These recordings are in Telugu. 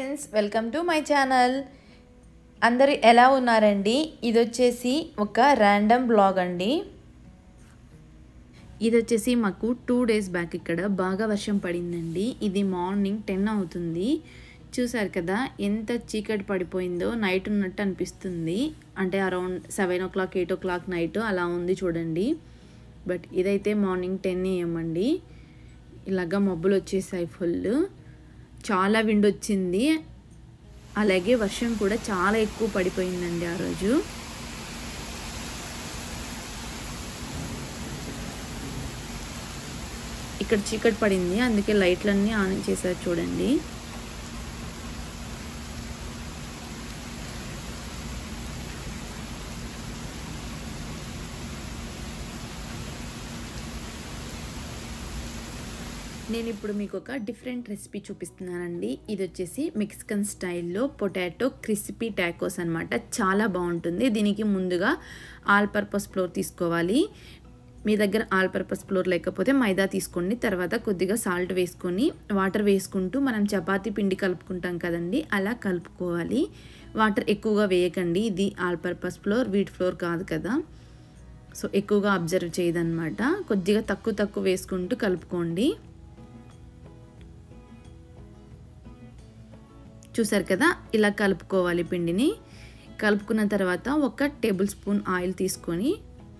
friends welcome to my channel అందరు ఎలా ఉన్నారండి ఇది వచ్చేసి ఒక ర్యాండమ్ బ్లాగ్ అండి ఇది వచ్చేసి మాకు టూ డేస్ బ్యాక్ ఇక్కడ బాగా వర్షం పడిందండి ఇది మార్నింగ్ టెన్ అవుతుంది చూసారు కదా ఎంత చీకటి పడిపోయిందో నైట్ ఉన్నట్టు అనిపిస్తుంది అంటే around seven o'clock eight o'clock night అలా ఉంది చూడండి బట్ ఇదైతే మార్నింగ్ టెన్ ఏఎం అండి ఇలాగా మబ్బులు వచ్చేసాయి ఫుల్ చాలా విండ్ వచ్చింది అలాగే వర్షం కూడా చాలా ఎక్కువ పడిపోయిందండి ఆ రోజు ఇక్కడ చీకటి పడింది అందుకే లైట్లన్నీ ఆన్ చేశారు చూడండి నేను ఇప్పుడు మీకు ఒక డిఫరెంట్ రెసిపీ చూపిస్తున్నానండి ఇది వచ్చేసి మెక్సికన్ స్టైల్లో పొటాటో క్రిస్పీ టాకోస్ అనమాట చాలా బాగుంటుంది దీనికి ముందుగా ఆల్ పర్పస్ ఫ్లోర్ తీసుకోవాలి మీ దగ్గర ఆల్ పర్పస్ ఫ్లోర్ లేకపోతే మైదా తీసుకోండి తర్వాత కొద్దిగా సాల్ట్ వేసుకొని వాటర్ వేసుకుంటూ మనం చపాతీ పిండి కలుపుకుంటాం కదండి అలా కలుపుకోవాలి వాటర్ ఎక్కువగా వేయకండి ఇది all purpose flour wheat flour కాదు కదా సో ఎక్కువగా అబ్జర్వ్ చేయదన్నమాట కొద్దిగా తక్కువ తక్కువ వేసుకుంటూ కలుపుకోండి చూసారు కదా ఇలా కలుపుకోవాలి పిండిని కలుపుకున్న తర్వాత ఒక టేబుల్ స్పూన్ ఆయిల్ తీసుకొని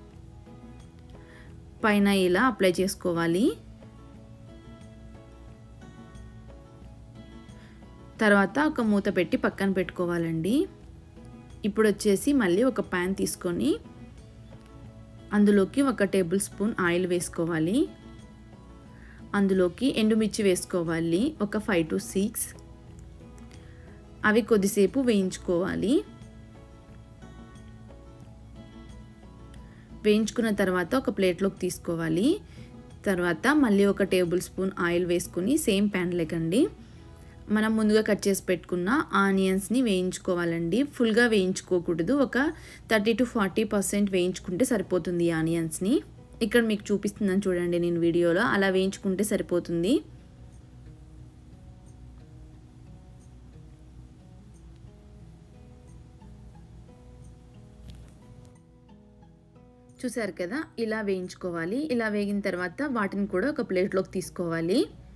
పైన ఇలా అప్లై చేసుకోవాలి తర్వాత ఒక మూత పెట్టి పక్కన పెట్టుకోవాలండి ఇప్పుడు వచ్చేసి మళ్ళీ ఒక ప్యాన్ తీసుకొని అందులోకి ఒక టేబుల్ స్పూన్ ఆయిల్ వేసుకోవాలి అందులోకి ఎండుమిర్చి వేసుకోవాలి ఒక ఫైవ్ టు సిక్స్ అవి కొద్దిసేపు వేయించుకోవాలి వేయించుకున్న తర్వాత ఒక ప్లేట్లోకి తీసుకోవాలి తర్వాత మళ్ళీ ఒక టేబుల్ స్పూన్ ఆయిల్ వేసుకుని సేమ్ ప్యాన్ లేకండి మనం ముందుగా కట్ చేసి పెట్టుకున్న ఆనియన్స్ని వేయించుకోవాలండి ఫుల్గా వేయించుకోకూడదు ఒక థర్టీ టు ఫార్టీ పర్సెంట్ వేయించుకుంటే సరిపోతుంది ఈ ఆనియన్స్ని ఇక్కడ మీకు చూపిస్తున్నాను చూడండి నేను వీడియోలో అలా వేయించుకుంటే సరిపోతుంది చూసారు కదా ఇలా వేయించుకోవాలి ఇలా వేగిన తర్వాత వాటిని కూడా ఒక ప్లేట్లోకి తీసుకోవాలి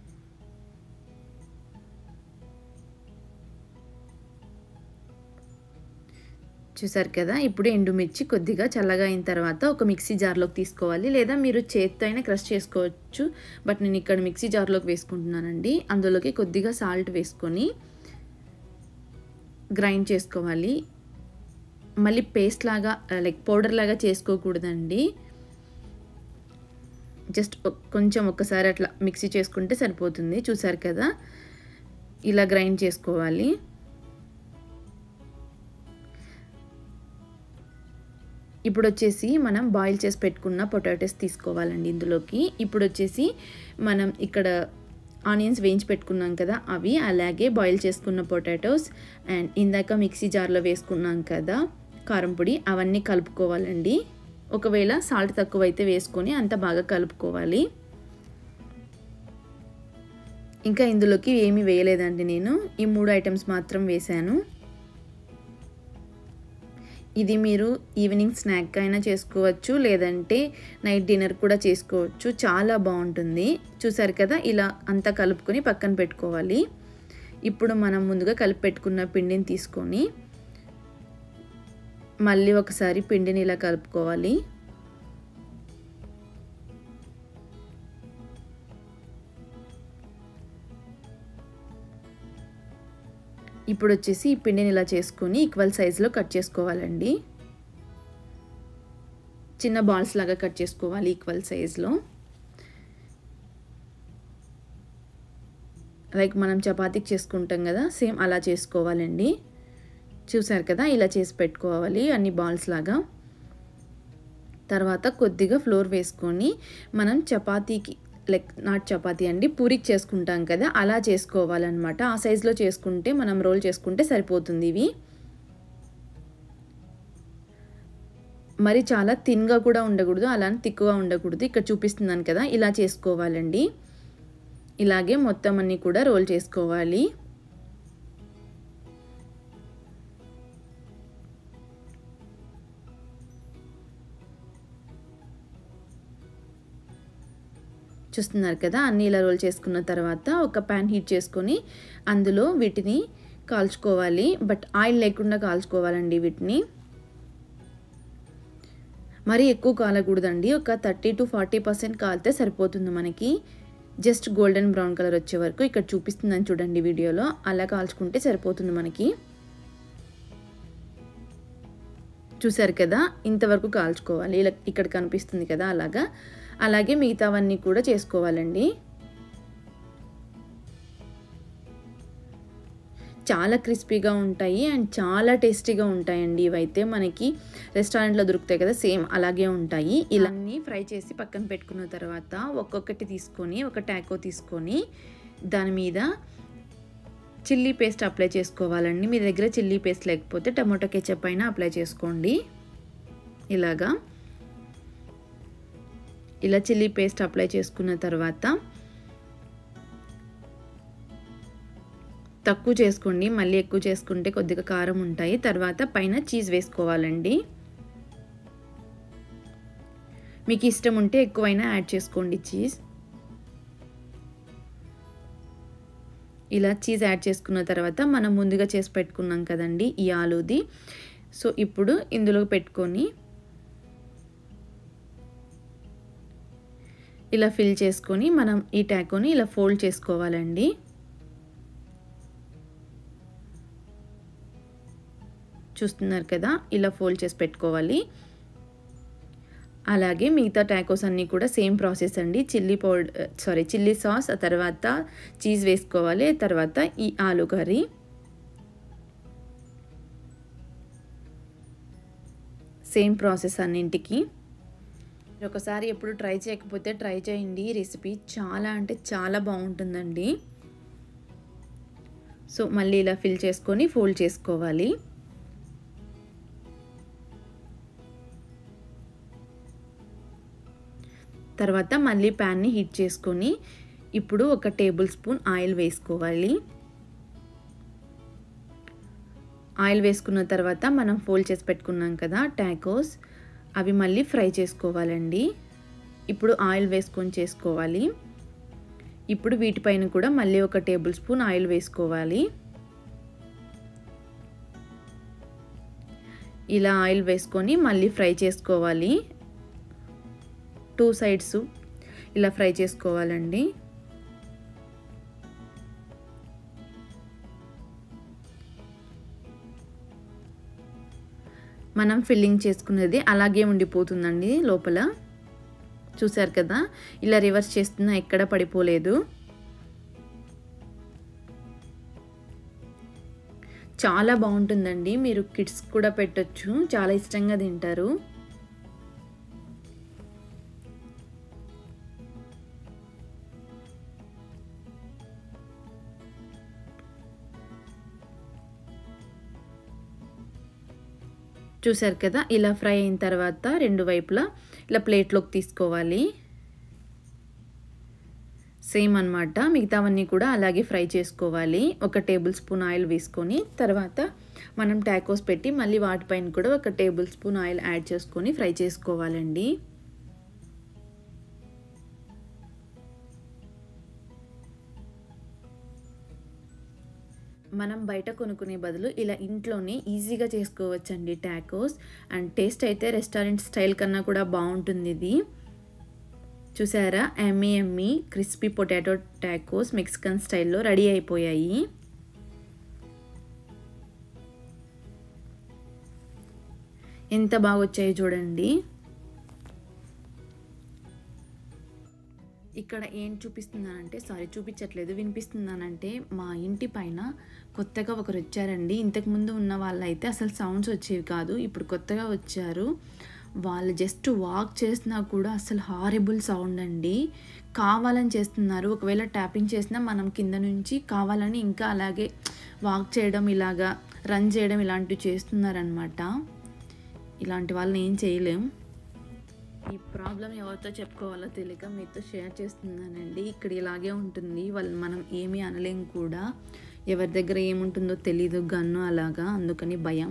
చూసారు కదా ఇప్పుడు ఎండుమిర్చి కొద్దిగా చల్లగా అయిన తర్వాత ఒక మిక్సీ జార్లోకి తీసుకోవాలి లేదా మీరు చేత్తో అయినా క్రష్ చేసుకోవచ్చు బట్ నేను ఇక్కడ మిక్సీ జార్లోకి వేసుకుంటున్నానండి అందులోకి కొద్దిగా సాల్ట్ వేసుకొని గ్రైండ్ చేసుకోవాలి మళ్ళీ పేస్ట్ లాగా లైక్ పౌడర్ లాగా చేసుకోకూడదండి జస్ట్ కొంచెం ఒక్కసారి అట్లా మిక్సీ చేసుకుంటే సరిపోతుంది చూసారు కదా ఇలా గ్రైండ్ చేసుకోవాలి ఇప్పుడు వచ్చేసి మనం బాయిల్ చేసి పెట్టుకున్న పొటాటోస్ తీసుకోవాలండి ఇందులోకి ఇప్పుడు వచ్చేసి మనం ఇక్కడ ఆనియన్స్ వేయించి పెట్టుకున్నాం కదా అవి అలాగే బాయిల్ చేసుకున్న పొటాటోస్ అండ్ ఇందాక మిక్సీ జార్లో వేసుకున్నాం కదా కారం పొడి అవన్నీ కలుపుకోవాలండి ఒకవేళ సాల్ట్ తక్కువ అయితే వేసుకొని అంత బాగా కలుపుకోవాలి ఇంకా ఇందులోకి ఏమీ వేయలేదండి నేను ఈ మూడు ఐటమ్స్ మాత్రం వేశాను ఇది మీరు ఈవినింగ్ స్నాక్ అయినా చేసుకోవచ్చు లేదంటే నైట్ డిన్నర్ కూడా చేసుకోవచ్చు చాలా బాగుంటుంది చూసారు కదా ఇలా అంతా కలుపుకొని పక్కన పెట్టుకోవాలి ఇప్పుడు మనం ముందుగా కలిపి పెట్టుకున్న పిండిని తీసుకొని మళ్ళీ ఒకసారి పిండిని ఇలా కలుపుకోవాలి ఇప్పుడు వచ్చేసి ఈ పిండిని ఇలా చేసుకొని ఈక్వల్ సైజులో కట్ చేసుకోవాలండి చిన్న బాల్స్ లాగా కట్ చేసుకోవాలి ఈక్వల్ సైజులో లైక్ మనం చపాతీకి చేసుకుంటాం కదా సేమ్ అలా చేసుకోవాలండి చూసారు కదా ఇలా చేసి పెట్టుకోవాలి అన్ని బాల్స్ లాగా తర్వాత కొద్దిగా ఫ్లోర్ వేసుకొని మనం చపాతీకి లైక్ నాట్ చపాతీ అండి పూరికి చేసుకుంటాం కదా అలా చేసుకోవాలన్నమాట ఆ సైజులో చేసుకుంటే మనం రోల్ చేసుకుంటే సరిపోతుంది ఇవి మరి చాలా థిన్గా కూడా ఉండకూడదు అలానే తిక్కుగా ఉండకూడదు ఇక్కడ చూపిస్తున్నాను కదా ఇలా చేసుకోవాలండి ఇలాగే మొత్తం అన్నీ కూడా రోల్ చేసుకోవాలి చూస్తున్నారు కదా అన్నీ ఇలా రోల్ చేసుకున్న తర్వాత ఒక ప్యాన్ హీట్ చేసుకొని అందులో వీటిని కాల్చుకోవాలి బట్ ఆయిల్ లేకుండా కాల్చుకోవాలండి వీటిని మరీ ఎక్కువ కాలకూడదండి ఒక థర్టీ టు ఫార్టీ పర్సెంట్ కాలితే సరిపోతుంది మనకి జస్ట్ గోల్డెన్ బ్రౌన్ కలర్ వచ్చే వరకు ఇక్కడ చూపిస్తుందని చూడండి వీడియోలో అలా కాల్చుకుంటే సరిపోతుంది మనకి చూసారు కదా ఇంతవరకు కాల్చుకోవాలి ఇలా ఇక్కడ కనిపిస్తుంది కదా అలాగా అలాగే మిగతావన్నీ కూడా చేసుకోవాలండి చాలా క్రిస్పీగా ఉంటాయి అండ్ చాలా టేస్టీగా ఉంటాయండి ఇవైతే మనకి రెస్టారెంట్లో దొరుకుతాయి కదా సేమ్ అలాగే ఉంటాయి ఇలా అన్నీ ఫ్రై చేసి పక్కన పెట్టుకున్న తర్వాత ఒక్కొక్కటి తీసుకొని ఒక టాకో తీసుకొని దాని మీద చిల్లీ పేస్ట్ అప్లై చేసుకోవాలండి మీ దగ్గర చిల్లీ పేస్ట్ లేకపోతే టమాటో కెచప్ అయినా అప్లై చేసుకోండి ఇలాగా ఇలా చిల్లీ పేస్ట్ అప్లై చేసుకున్న తర్వాత తక్కువ చేసుకోండి మళ్ళీ ఎక్కువ చేసుకుంటే కొద్దిగా కారం ఉంటాయి తర్వాత పైన చీజ్ వేసుకోవాలండి మీకు ఇష్టం ఉంటే ఎక్కువైనా యాడ్ చేసుకోండి చీజ్ ఇలా చీజ్ యాడ్ చేసుకున్న తర్వాత మనం ముందుగా చేసి పెట్టుకున్నాం కదండి ఈ ఆలూది సో ఇప్పుడు ఇందులో పెట్టుకొని ఇలా ఫిల్ చేసుకొని మనం ఈ ట్యాకోని ఇలా ఫోల్డ్ చేసుకోవాలండి చూస్తున్నారు కదా ఇలా ఫోల్డ్ చేసి పెట్టుకోవాలి అలాగే మిగతా టాకోస్ అన్నీ కూడా సేమ్ ప్రాసెస్ అండి chilli powder sorry chilli sauce ఆ తర్వాత చీజ్ వేసుకోవాలి తర్వాత ఈ ఆలు కర్రీ సేమ్ ప్రాసెస్ అన్నింటికి ఒకసారి ఎప్పుడు ట్రై చేయకపోతే ట్రై చేయండి రెసిపీ చాలా అంటే చాలా బాగుంటుందండి సో మళ్ళీ ఇలా ఫిల్ చేసుకొని ఫోల్డ్ చేసుకోవాలి తర్వాత మళ్ళీ ప్యాన్ని హీట్ చేసుకొని ఇప్పుడు ఒక టేబుల్ స్పూన్ ఆయిల్ వేసుకోవాలి ఆయిల్ వేసుకున్న తర్వాత మనం ఫోల్డ్ చేసి పెట్టుకున్నాం కదా టాకోస్ అవి మళ్ళీ ఫ్రై చేసుకోవాలండి ఇప్పుడు ఆయిల్ వేసుకొని చేసుకోవాలి ఇప్పుడు వీటిపైన కూడా మళ్ళీ ఒక టేబుల్ స్పూన్ ఆయిల్ వేసుకోవాలి ఇలా ఆయిల్ వేసుకొని మళ్ళీ ఫ్రై చేసుకోవాలి టూ సైడ్స్ ఇలా ఫ్రై చేసుకోవాలండి మనం ఫిల్లింగ్ చేసుకున్నది అలాగే ఉండిపోతుందండి లోపల చూసారు కదా ఇలా రివర్స్ చేస్తున్నా ఎక్కడ పడిపోలేదు చాలా బాగుంటుందండి మీరు కిడ్స్ కూడా పెట్టొచ్చు చాలా ఇష్టంగా తింటారు చూసారు కదా ఇలా ఫ్రై అయిన తర్వాత రెండు వైపులా ఇలా ప్లేట్లోకి తీసుకోవాలి సేమ్ అనమాట మిగతావన్నీ కూడా అలాగే ఫ్రై చేసుకోవాలి ఒక టేబుల్ స్పూన్ ఆయిల్ వేసుకొని తర్వాత మనం టాకోస్ పెట్టి మళ్ళీ వాటిపైన కూడా ఒక టేబుల్ స్పూన్ ఆయిల్ యాడ్ చేసుకొని ఫ్రై చేసుకోవాలండి మనం బయట కొనుక్కునే బదులు ఇలా ఇంట్లోనే ఈజీగా చేసుకోవచ్చండి టాకోస్ అండ్ టేస్ట్ అయితే రెస్టారెంట్ స్టైల్ కన్నా కూడా బాగుంటుంది ఇది చూసారా ఎమ్మీ ఎమ్మీ క్రిస్పీ పొటాటో టాకోస్ మెక్సికన్ స్టైల్లో రెడీ అయిపోయాయి ఎంత బాగా వచ్చాయో చూడండి ఇక్కడ ఏం చూపిస్తున్నానంటే సారీ చూపించట్లేదు వినిపిస్తున్నానంటే మా ఇంటి పైన కొత్తగా ఒకరు వచ్చారండి ఇంతకుముందు ఉన్న వాళ్ళైతే అసలు సౌండ్స్ వచ్చేవి కాదు ఇప్పుడు కొత్తగా వచ్చారు వాళ్ళు జస్ట్ వాక్ చేసినా కూడా అసలు హారిబుల్ సౌండ్ అండి కావాలని చేస్తున్నారు ఒకవేళ ట్యాపింగ్ చేసినా మనం కింద నుంచి కావాలని ఇంకా అలాగే వాక్ చేయడం ఇలాగా రన్ చేయడం ఇలాంటివి చేస్తున్నారనమాట ఇలాంటి వాళ్ళని ఏం చేయలేం ఈ ప్రాబ్లం ఎవరితో చెప్పుకోవాలో తెలియక మీతో షేర్ చేస్తున్నానండి ఇక్కడ ఇలాగే ఉంటుంది వాళ్ళు మనం ఏమీ అనలేం కూడా ఎవరి దగ్గర ఏముంటుందో తెలీదు గన్ను అలాగా అందుకని భయం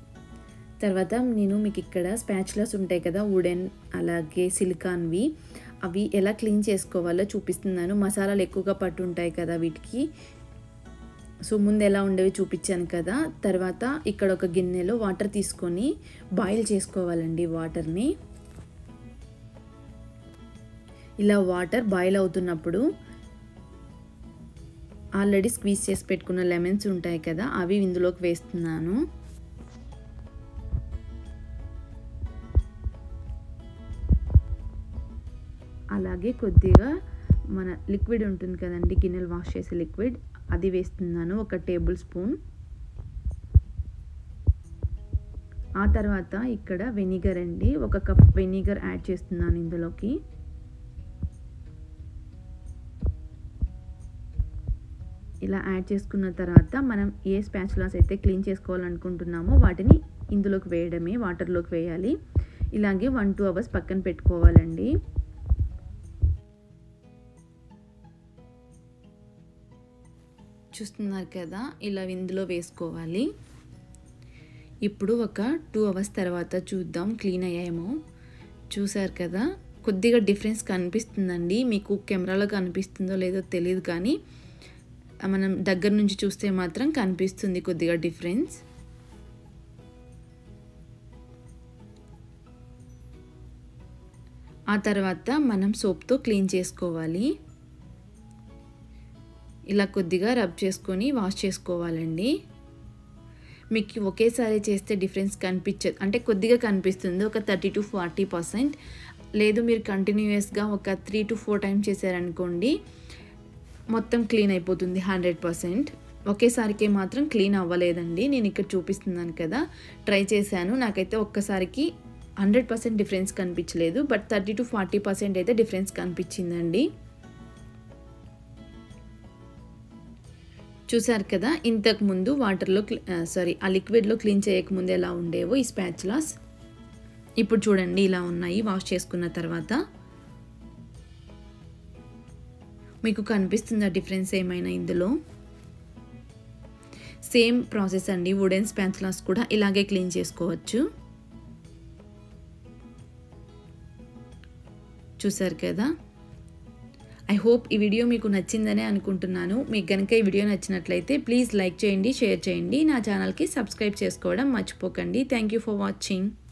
తర్వాత నేను మీకు ఇక్కడ స్పాచులస్ ఉంటాయి కదా వుడెన్ అలాగే సిలికాన్వి అవి ఎలా క్లీన్ చేసుకోవాలో చూపిస్తున్నాను మసాలాలు ఎక్కువగా పట్టు ఉంటాయి కదా వీటికి సో ముందు ఎలా ఉండేవి చూపించాను కదా తర్వాత ఇక్కడ ఒక గిన్నెలో వాటర్ తీసుకొని బాయిల్ చేసుకోవాలండి వాటర్ని ఇలా వాటర్ బాయిల్ అవుతున్నప్పుడు ఆల్రెడీ స్క్వీజ్ చేసి పెట్టుకున్న లెమన్స్ ఉంటాయి కదా అవి ఇందులోకి వేస్తున్నాను అలాగే కొద్దిగా మన లిక్విడ్ ఉంటుంది కదండి గిన్నెలు వాష్ చేసే లిక్విడ్ అది వేస్తున్నాను ఒక టేబుల్ స్పూన్ ఆ తర్వాత ఇక్కడ వెనిగర్ అండి ఒక కప్ వెనిగర్ యాడ్ చేస్తున్నాను ఇందులోకి ఇలా యాడ్ చేసుకున్న తర్వాత మనం ఏ స్పాచులాస్ అయితే క్లీన్ చేసుకోవాలనుకుంటున్నామో వాటిని ఇందులోకి వేయడమే వాటర్లోకి వేయాలి ఇలాగే వన్ టూ అవర్స్ పక్కన పెట్టుకోవాలండి చూస్తున్నారు కదా ఇలా ఇందులో వేసుకోవాలి ఇప్పుడు ఒక టూ అవర్స్ తర్వాత చూద్దాం క్లీన్ అయ్యాయేమో చూసారు కదా కొద్దిగా డిఫరెన్స్ కనిపిస్తుందండి మీకు కెమెరాలో కనిపిస్తుందో లేదో తెలియదు కానీ మనం దగ్గర నుంచి చూస్తే మాత్రం కనిపిస్తుంది కొద్దిగా డిఫరెన్స్ ఆ తర్వాత మనం సోప్తో క్లీన్ చేసుకోవాలి ఇలా కొద్దిగా రబ్ చేసుకొని వాష్ చేసుకోవాలండి మీకు ఒకేసారి చేస్తే డిఫరెన్స్ కనిపించదు అంటే కొద్దిగా కనిపిస్తుంది ఒక థర్టీ టు ఫార్టీ పర్సెంట్ లేదు మీరు కంటిన్యూస్గా ఒక త్రీ టు ఫోర్ టైమ్స్ చేశారనుకోండి మొత్తం క్లీన్ అయిపోతుంది హండ్రెడ్ పర్సెంట్ ఒకేసారికి మాత్రం క్లీన్ అవ్వలేదండి నేను ఇక్కడ చూపిస్తున్నాను కదా ట్రై చేశాను నాకైతే ఒక్కసారికి హండ్రెడ్ పర్సెంట్ డిఫరెన్స్ కనిపించలేదు but thirty to forty percent అయితే డిఫరెన్స్ కనిపించిందండి చూసారు కదా ఇంతకు ముందు వాటర్లో సారీ ఆ లిక్విడ్లో క్లీన్ చేయకముందు ఎలా ఉండేవో ఈ స్పాచులాస్ ఇప్పుడు చూడండి ఇలా ఉన్నాయి వాష్ చేసుకున్న తర్వాత మీకు కనిపిస్తుందా డిఫరెన్స్ ఏమైనా ఇందులో సేమ్ ప్రాసెస్ అండి వుడెన్ స్పాచులాస్ కూడా ఇలాగే క్లీన్ చేసుకోవచ్చు చూసారు కదా ఐ హోప్ ఈ వీడియో మీకు నచ్చిందనే అనుకుంటున్నాను మీకు కనుక ఈ వీడియో నచ్చినట్లయితే ప్లీజ్ లైక్ చేయండి షేర్ చేయండి నా ఛానల్కి సబ్స్క్రైబ్ చేసుకోవడం మర్చిపోకండి థ్యాంక్ యూ ఫర్ వాచింగ్